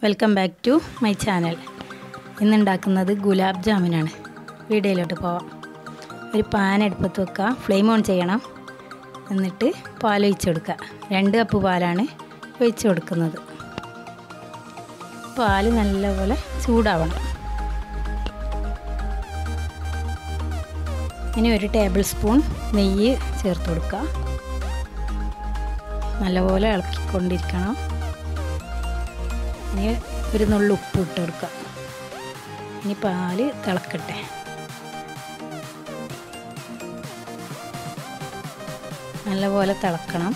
welcome back to my channel ഇന്നുണ്ടാക്കുന്നത് ഗുലാബ് ജാമുനാണ് വീഡിയോയിലോട്ട് പോവാം ഒരു പാൻ അടുപ്പത്ത് വെക്കുക ഫ്ലെയിം ഓൺ ചെയ്യണം എന്നിട്ട് പാൽ ഒഴിച്ച് കൊടുക്കുക രണ്ട് കപ്പ് പാലാണ് ഒഴിച്ച് കൊടുക്കുന്നത് പാൽ നല്ലപോലെ ചൂടാവണം ഇനി ഒരു ടേബിൾ സ്പൂൺ നെയ്യ് ചേർത്ത് കൊടുക്കുക നല്ലപോലെ ഇളക്കിക്കൊണ്ടിരിക്കണം ഇനി ഒരു നുള്ളു ഉപ്പ് ഇട്ട് കൊടുക്കുക ഇനി പാല് തിളക്കട്ടെ നല്ലപോലെ തിളക്കണം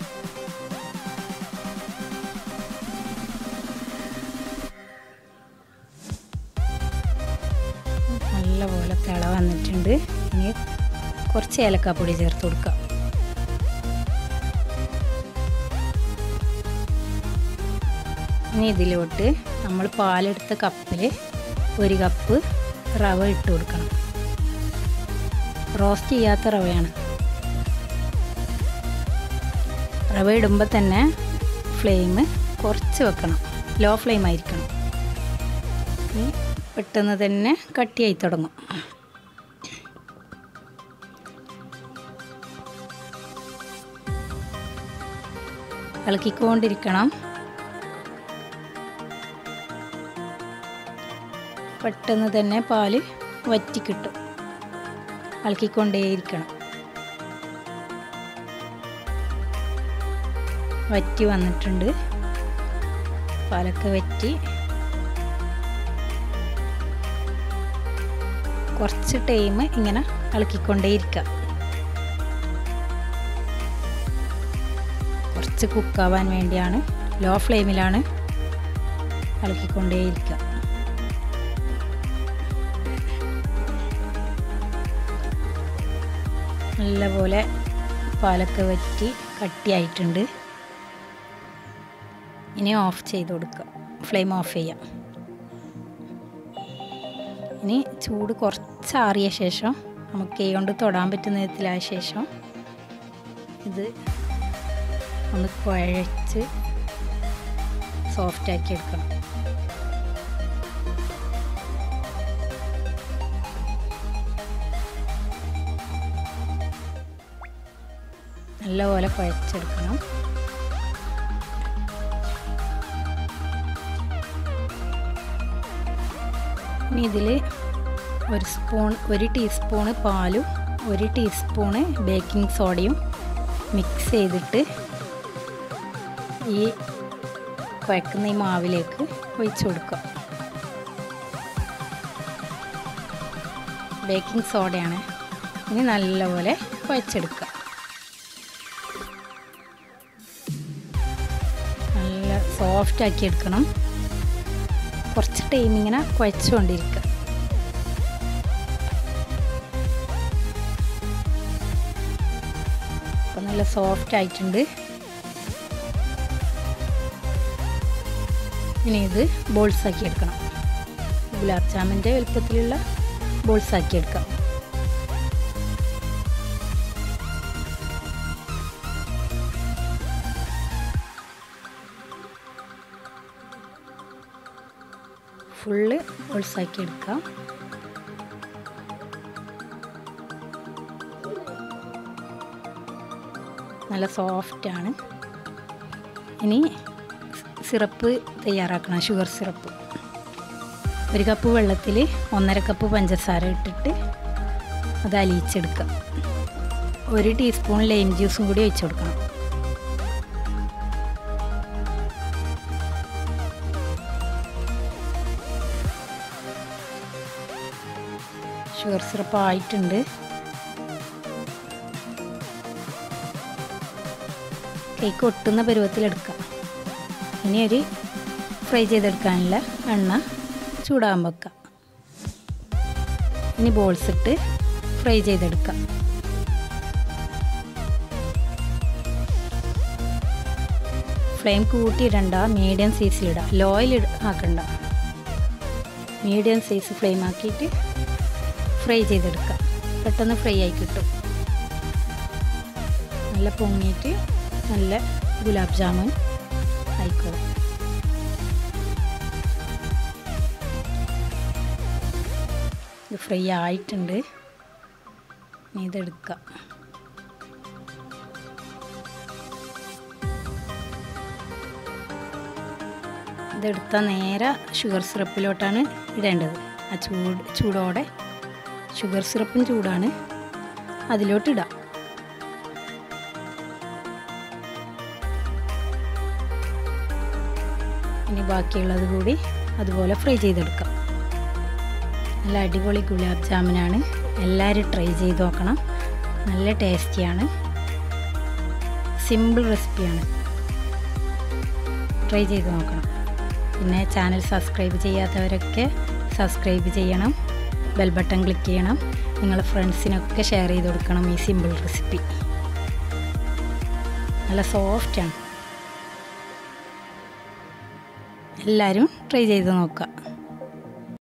നല്ലപോലെ തിള വന്നിട്ടുണ്ട് ഇനി കുറച്ച് ഏലക്കാപ്പൊടി ചേർത്ത് കൊടുക്കുക ഇനി ഇതിലോട്ട് നമ്മൾ പാലെടുത്ത കപ്പിൽ ഒരു കപ്പ് റവ ഇട്ട് കൊടുക്കണം റോസ്റ്റ് ചെയ്യാത്ത റവയാണ് റവ ഇടുമ്പോൾ തന്നെ ഫ്ലെയിം കുറച്ച് വെക്കണം ലോ ഫ്ലെയിം ആയിരിക്കണം ഇനി പെട്ടെന്ന് തന്നെ കട്ടിയായി തുടങ്ങും ഇളക്കിക്കൊണ്ടിരിക്കണം പെട്ടെന്ന് തന്നെ പാല് വറ്റിക്കിട്ടും ഇളക്കിക്കൊണ്ടേയിരിക്കണം വറ്റി വന്നിട്ടുണ്ട് പാലൊക്കെ വറ്റി കുറച്ച് ടൈം ഇങ്ങനെ ഇളക്കിക്കൊണ്ടേയിരിക്കുക കുറച്ച് കുക്കാവാൻ വേണ്ടിയാണ് ലോ ഫ്ലെയിമിലാണ് ഇളക്കിക്കൊണ്ടേയിരിക്കുക നല്ലപോലെ പാലൊക്കെ വറ്റി കട്ടിയായിട്ടുണ്ട് ഇനി ഓഫ് ചെയ്ത് കൊടുക്കുക ഫ്ലെയിം ഓഫ് ചെയ്യാം ഇനി ചൂട് കുറച്ചാറിയ ശേഷം നമുക്ക് കൈ കൊണ്ട് തൊടാൻ പറ്റുന്ന വിധത്തിലായ ശേഷം ഇത് ഒന്ന് കുഴച്ച് സോഫ്റ്റാക്കി എടുക്കണം നല്ലപോലെ കുഴച്ചെടുക്കണം ഇനി ഇതിൽ ഒരു സ്പൂൺ ഒരു ടീസ്പൂണ് പാലും ഒരു ടീസ്പൂണ് ബേക്കിംഗ് സോഡയും മിക്സ് ചെയ്തിട്ട് ഈ കുഴക്കുന്ന ഈ മാവിലേക്ക് ഒഴിച്ചു കൊടുക്കുക ബേക്കിംഗ് സോഡയാണ് ഇനി നല്ലപോലെ കുഴച്ചെടുക്കുക നല്ല സോഫ്റ്റ് ആക്കി എടുക്കണം കുറച്ച് ടൈം ഇങ്ങനെ കുഴച്ചുകൊണ്ടിരിക്കുക അപ്പം നല്ല സോഫ്റ്റ് ആയിട്ടുണ്ട് ഇനി ഇത് ബോൾസ് ആക്കി എടുക്കണം ഗുലാബ് ജാമിൻ്റെ വലുപ്പത്തിലുള്ള ബോൾസ് ആക്കി എടുക്കാം ഫുള്ള് ബോൾസാക്കി എടുക്കാം നല്ല സോഫ്റ്റാണ് ഇനി സിറപ്പ് തയ്യാറാക്കണം ഷുഗർ സിറപ്പ് ഒരു കപ്പ് വെള്ളത്തിൽ ഒന്നര കപ്പ് പഞ്ചസാര ഇട്ടിട്ട് അത് അലിയിച്ചെടുക്കുക ഒരു ടീസ്പൂൺ ലൈം ജ്യൂസും കൂടി ഒഴിച്ചു കൊടുക്കണം ഷുഗർ സിറപ്പ് ആയിട്ടുണ്ട് കേക്ക് ഒട്ടുന്ന പരുവത്തിലെടുക്കാം ഇനി ഒരു ഫ്രൈ ചെയ്തെടുക്കാനുള്ള എണ്ണ ചൂടാകാൻ വെക്കാം ഇനി ബോൾസ് ഇട്ട് ഫ്രൈ ചെയ്തെടുക്കാം ഫ്ലെയിം കൂട്ടിയിടണ്ട മീഡിയം സൈസിലിടാം ലോയിൽ ആക്കണ്ട മീഡിയം സൈസ് ഫ്ലെയിം ആക്കിയിട്ട് ഫ്രൈ ചെയ്തെടുക്കാം പെട്ടെന്ന് ഫ്രൈ ആയി കിട്ടും നല്ല പൊങ്ങിയിട്ട് നല്ല ഗുലാബ് ജാമുൻ ആയിക്കോളും ഇത് ഫ്രൈ ആയിട്ടുണ്ട് ഇനി ഇതെടുക്കാം ഇതെടുത്താൽ നേരെ ഷുഗർ സിറപ്പിലോട്ടാണ് ഇടേണ്ടത് ആ ചൂട് ചൂടോടെ ഷുഗർ സിറപ്പും ചൂടാണ് അതിലോട്ട് ഇടാം ഇനി ബാക്കിയുള്ളത് കൂടി അതുപോലെ ഫ്രൈ ചെയ്തെടുക്കാം നല്ല അടിപൊളി ഗുലാബ് ജാമുനാണ് എല്ലാവരും ട്രൈ ചെയ്ത് നോക്കണം നല്ല ടേസ്റ്റിയാണ് സിമ്പിൾ റെസിപ്പിയാണ് ട്രൈ ചെയ്ത് നോക്കണം പിന്നെ ചാനൽ സബ്സ്ക്രൈബ് ചെയ്യാത്തവരൊക്കെ സബ്സ്ക്രൈബ് ചെയ്യണം ബെൽ ബട്ടൺ ക്ലിക്ക് ചെയ്യണം നിങ്ങളുടെ ഫ്രണ്ട്സിനൊക്കെ ഷെയർ ചെയ്ത് കൊടുക്കണം ഈ സിമ്പിൾ റെസിപ്പി നല്ല സോഫ്റ്റാണ് എല്ലാവരും ട്രൈ ചെയ്ത് നോക്കുക